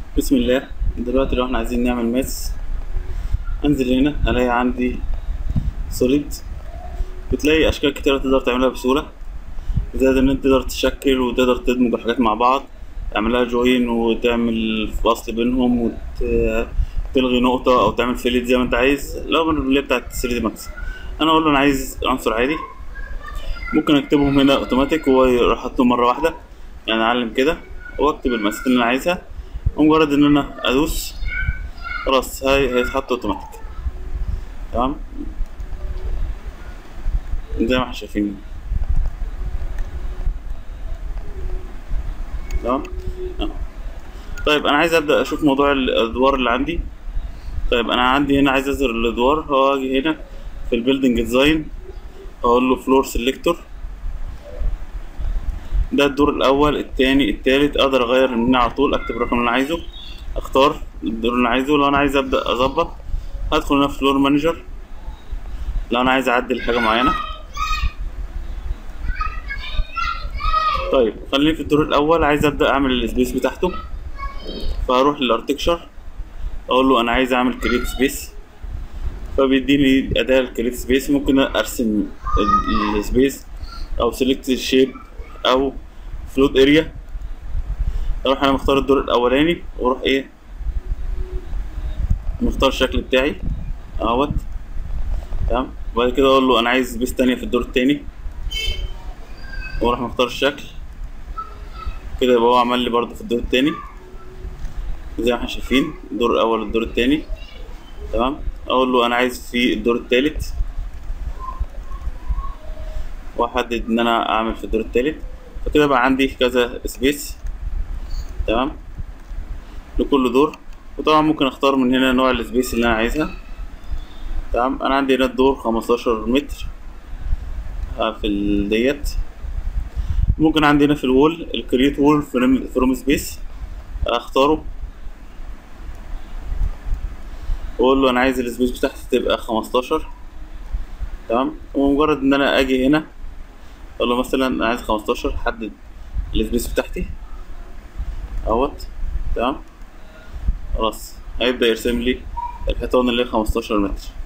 بسم الله دلوقتي لو احنا عايزين نعمل ماس انزل هنا الاقي عندي سوليد بتلاقي اشكال كتيرة تقدر تعملها بسهولة زائد ان انت تقدر تشكل وتقدر تدمج الحاجات مع بعض تعملها جوين وتعمل فصل بينهم وتلغي نقطة او تعمل فيليت زي ما انت عايز لو من اللي بتاعت 3 دي ماكس انا اقول له انا عايز عنصر عادي ممكن اكتبهم هنا اوتوماتيك وهو يروح حاطهم مرة واحدة يعني اعلم كده واكتب المسافات اللي انا عايزها ومجرد ان انا ادوس خلاص هاي هيتحط اوتوماتيك تمام زي ما احنا شايفين تمام آه. طيب انا عايز ابدا اشوف موضوع الادوار اللي عندي طيب انا عندي هنا عايز اظهر الادوار هو اجي هنا في البيلدنج ديزاين اقول له فلور سيلكتور ده الدور الاول التاني التالت اقدر اغير من هنا على طول اكتب الرقم اللي انا عايزه اختار الدور اللي انا عايزه لو انا عايز ابدا اظبط هدخل هنا في فلور مانجر لو انا عايز اعدل حاجه معينه طيب خليني في الدور الاول عايز ابدا اعمل السبيس بتاعته فهروح للارتكشر اقول له انا عايز اعمل كريت سبيس فبيديني اداه الكريت سبيس ممكن ارسم السبيس او سيلكت شيب او فلوت اريا اروح انا مختار الدور الاولاني واروح ايه مختار الشكل بتاعي اهوت تمام وبعد كده اقول له انا عايز سبيس تانية في الدور التاني واروح مختار الشكل كده يبقى هو عمل لي برضه في الدور التاني زي ما احنا شايفين الدور الاول والدور التاني تمام اقول له انا عايز في الدور التالت واحدد ان انا اعمل في الدور التالت فكده بقى عندي كذا سبيس تمام لكل دور وطبعا ممكن اختار من هنا نوع السبيس اللي انا عايزها تمام انا عندي هنا الدور خمستاشر متر في ديت ممكن عندي هنا في الوول الكريت وول فروم سبيس اختاره واقول له انا عايز السبيس بتاعتي تبقى خمستاشر تمام ومجرد ان انا اجي هنا اقول له مثلا انا عايز خمستاشر حدد السبيس بتاعتي اهوت تمام خلاص هيبدأ يرسم لي الحيطان اللي هي خمستاشر متر